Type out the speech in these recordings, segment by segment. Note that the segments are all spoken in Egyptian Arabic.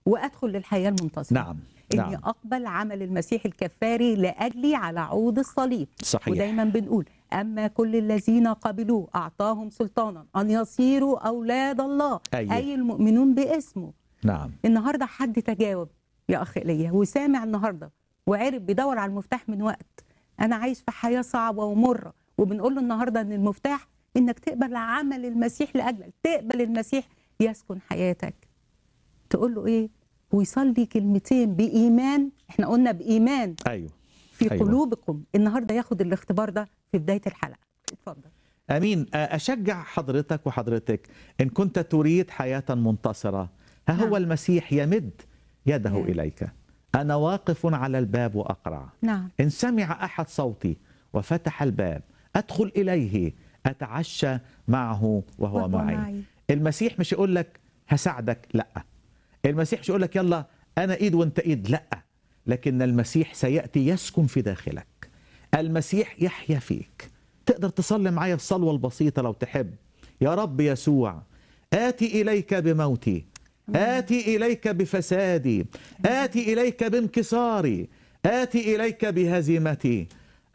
وادخل للحياه المنتصره نعم اني نعم اقبل عمل المسيح الكفاري لاجلي على عود الصليب صحيح ودايما بنقول اما كل الذين قبلوه اعطاهم سلطانا ان يصيروا اولاد الله أيوه. اي المؤمنون باسمه نعم النهارده حد تجاوب يا اخ ايليا وسامع النهارده وعرف بيدور على المفتاح من وقت انا عايش في حياه صعبه ومره وبنقول له النهارده ان المفتاح انك تقبل عمل المسيح لاجلك تقبل المسيح يسكن حياتك تقول له ايه ويصلي كلمتين بايمان احنا قلنا بايمان ايوه في أيوة. أيوة. قلوبكم النهارده ياخد الاختبار ده في بدايه الحلقه اتفضل امين اشجع حضرتك وحضرتك ان كنت تريد حياه منتصره ها هو نعم. المسيح يمد يده نعم. اليك انا واقف على الباب واقرع نعم ان سمع احد صوتي وفتح الباب ادخل اليه اتعشى معه وهو, وهو معي. معي. المسيح مش يقول لك هساعدك لا المسيح مش يقول لك يلا انا ايد وانت ايد لا لكن المسيح سياتي يسكن في داخلك المسيح يحيا فيك تقدر تصلي معايا الصلوه البسيطه لو تحب يا رب يسوع آتي إليك بموتي آتي إليك بفسادي آتي إليك بانكساري آتي إليك بهزيمتي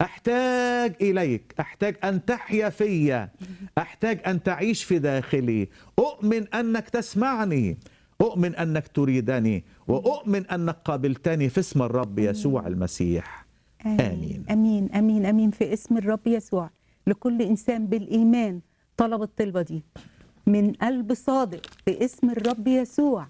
أحتاج إليك أحتاج أن تحيا في أحتاج أن تعيش في داخلي أؤمن أنك تسمعني أؤمن أنك تريدني وأؤمن أنك قابلتني في اسم الرب يسوع المسيح آمين. امين امين امين في اسم الرب يسوع لكل انسان بالايمان طلب الطلبه دي من قلب صادق في اسم الرب يسوع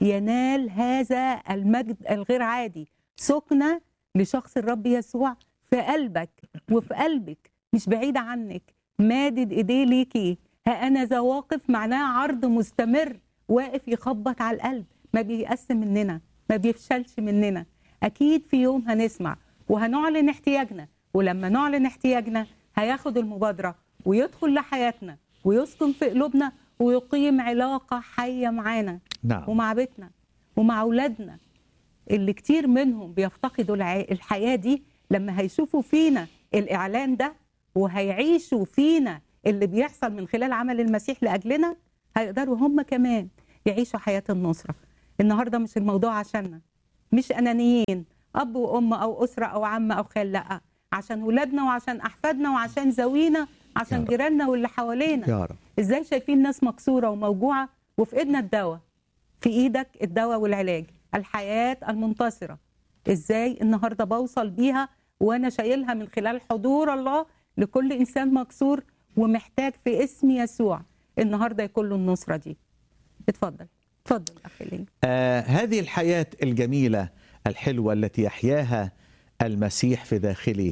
ينال هذا المجد الغير عادي سكنه لشخص الرب يسوع في قلبك وفي قلبك مش بعيده عنك مادد ايديه ليكي ها انا ذا واقف معناه عرض مستمر واقف يخبط على القلب ما بيقسم مننا ما بيفشلش مننا اكيد في يوم هنسمع وهنعلن احتياجنا ولما نعلن احتياجنا هياخد المبادره ويدخل لحياتنا ويسكن في قلوبنا ويقيم علاقه حيه معانا نعم ومع بيتنا ومع اولادنا اللي كتير منهم بيفتقدوا الع- الحياه دي لما هيشوفوا فينا الاعلان ده وهيعيشوا فينا اللي بيحصل من خلال عمل المسيح لاجلنا هيقدروا هم كمان يعيشوا حياه النصره النهارده مش الموضوع عشاننا مش انانيين اب وام او اسره او عم او خال لا عشان ولادنا وعشان احفادنا وعشان زوينا يا عشان رب. جيراننا واللي حوالينا يا رب ازاي شايفين ناس مكسوره وموجوعه وفي ايدنا الدواء في ايدك الدواء والعلاج الحياه المنتصره ازاي النهارده بوصل بيها وانا شايلها من خلال حضور الله لكل انسان مكسور ومحتاج في اسم يسوع النهارده يكون له النصره دي اتفضل اتفضل اخي ليه آه هذه الحياة الجميلة الحلوة التي يحياها المسيح في داخلي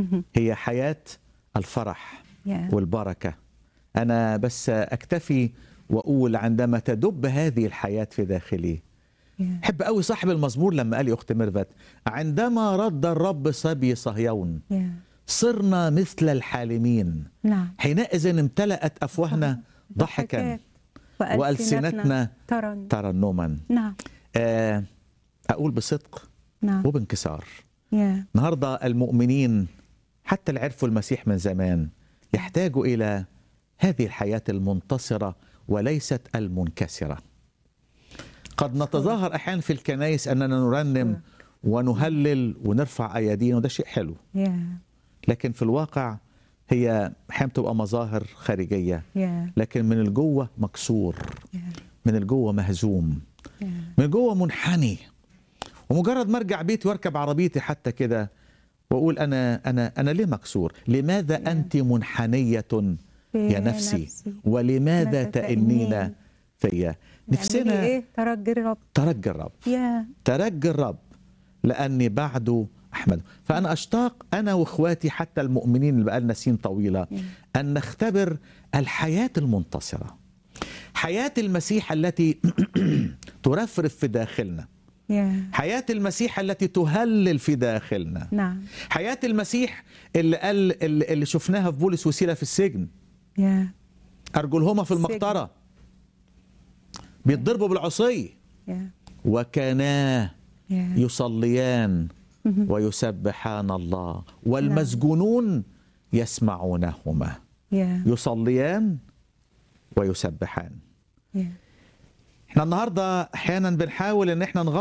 هي حياة الفرح يا والبركة أنا بس أكتفي وأقول عندما تدب هذه الحياة في داخلي يا حب قوي صاحب المزمور لما قال يا أخت ميرفت عندما رد الرب صبي صهيون يا صرنا مثل الحالمين نعم حينئذ امتلأت أفواهنا ضحكا ضحكات وألسنتنا ترن ترنما نعم آه، أقول بصدق نعم وبانكسار يا النهارده المؤمنين حتى اللي عرفوا المسيح من زمان يحتاجوا الى هذه الحياه المنتصره وليست المنكسره قد نتظاهر احيانا في الكنائس اننا نرنم ونهلل ونرفع ايادينا وده شيء حلو يا لكن في الواقع هي احيانا بتبقى مظاهر خارجيه يا لكن من الجوه مكسور يا من الجوه مهزوم يا من جوه منحني ومجرد ما ارجع بيتي واركب عربيتي حتى كده واقول انا انا انا ليه مكسور؟ لماذا يا. انت منحنيه يا نفسي ولماذا ماذا تأنين تأنين؟ فيا؟ نفسنا نفسنا ايه ترجي الرب ترجى الرب يا ترجى الرب لاني بعده احمده فانا اشتاق انا واخواتي حتى المؤمنين اللي بقالنا سنين طويله يا. ان نختبر الحياه المنتصره حياه المسيح التي ترفرف في داخلنا يا حياة المسيح التي تهلل في داخلنا نعم حياة المسيح اللي قال اللي اللي شفناها في بولس وسيلة في السجن يا أرجلهما في السجن. المقطرة بيتضربوا بالعصي يا وكانا يا يصليان ويسبحان الله والمسجونون يسمعونهما يا يصليان ويسبحان يا احنا النهارده احيانا بنحاول ان احنا نغطي